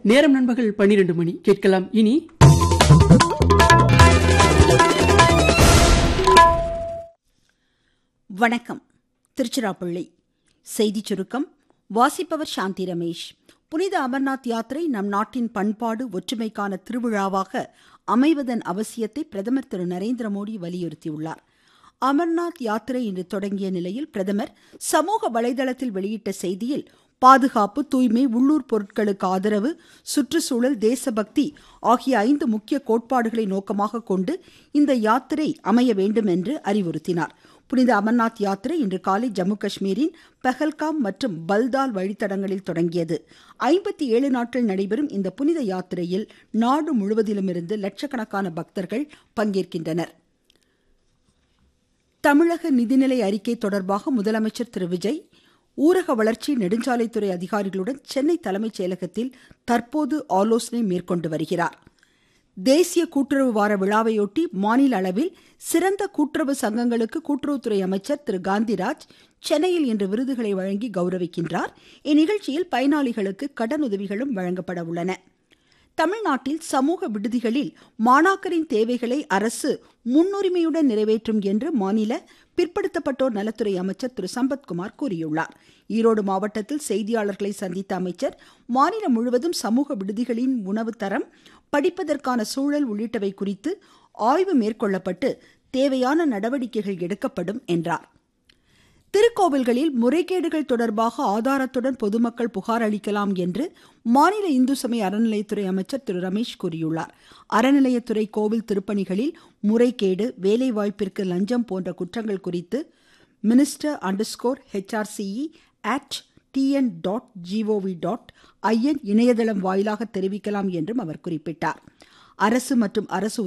நேரம் நண்பகல் பன்னிரண்டு மணி கேட்கலாம் இனி வணக்கம் திருச்சிராப்பள்ளி செய்திச் சுருக்கம் வாசிப்பவர் சாந்தி ரமேஷ் புனித அமர்நாத் யாத்திரை நம் நாட்டின் பண்பாடு ஒற்றுமைக்கான திருவிழாவாக அமைவதன் அவசியத்தை பிரதமர் திரு நரேந்திர மோடி வலியுறுத்தியுள்ளார் அமர்நாத் யாத்திரை இன்று தொடங்கிய நிலையில் பிரதமர் சமூக வலைதளத்தில் வெளியிட்ட செய்தியில் பாதுகாப்பு தூய்மை உள்ளூர் பொருட்களுக்கு ஆதரவு சுற்றுச்சூழல் தேசபக்தி ஆகிய ஐந்து முக்கிய கோட்பாடுகளை நோக்கமாக கொண்டு இந்த யாத்திரை அமைய வேண்டும் என்று அறிவுறுத்தினார் புனித அமர்நாத் யாத்திரை இன்று காலை ஜம்மு காஷ்மீரின் பெஹல்காம் மற்றும் பல்தால் வழித்தடங்களில் தொடங்கியது ஐம்பத்தி ஏழு நாட்கள் நடைபெறும் இந்த புனித யாத்திரையில் நாடு முழுவதிலுமிருந்து லட்சக்கணக்கான பக்தர்கள் பங்கேற்கின்றனர் தமிழக நிதிநிலை அறிக்கை தொடர்பாக முதலமைச்சர் திரு விஜய் ஊரக வளர்ச்சி நெடுஞ்சாலைத்துறை அதிகாரிகளுடன் சென்னை தலைமைச் செயலகத்தில் தற்போது ஆலோசனை மேற்கொண்டு வருகிறார் தேசிய கூட்டுறவு வார விழாவையொட்டி மாநில அளவில் சிறந்த கூட்டுறவு சங்கங்களுக்கு கூட்டுறவுத்துறை அமைச்சர் திரு காந்திராஜ் சென்னையில் இன்று விருதுகளை வழங்கி கௌரவிக்கின்றார் இந்நிகழ்ச்சியில் பயனாளிகளுக்கு கடனுதவிகளும் வழங்கப்பட உள்ளன தமிழ்நாட்டில் சமூக விடுதிகளில் மாணாக்கரின் தேவைகளை அரசு முன்னுரிமையுடன் நிறைவேற்றும் என்று மாநில பிற்படுத்தப்பட்டோர் நலத்துறை அமைச்சர் திரு சம்பத்குமார் கூறியுள்ளார் ஈரோடு மாவட்டத்தில் செய்தியாளர்களை சந்தித்த அமைச்சர் மாநிலம் முழுவதும் சமூக விடுதிகளின் உணவு தரம் படிப்பதற்கான சூழல் உள்ளிட்டவை குறித்து ஆய்வு மேற்கொள்ளப்பட்டு தேவையான நடவடிக்கைகள் எடுக்கப்படும் என்றார் திருக்கோவில்களில் முறைகேடுகள் தொடர்பாக ஆதாரத்துடன் பொதுமக்கள் புகார் அளிக்கலாம் என்று மாநில இந்து சமய அறநிலையத்துறை அமைச்சர் திரு ரமேஷ் கூறியுள்ளார் அறநிலையத்துறை கோவில் திருப்பணிகளில் முறைகேடு வேலைவாய்ப்பிற்கு லஞ்சம் போன்ற குற்றங்கள் குறித்து minister underscore HRCE at TN dot GOV dot IN இணையதளம் வாயிலாக தெரிவிக்கலாம் என்றும் அவர் குறிப்பிட்டார் அரசு மற்றும் அரசு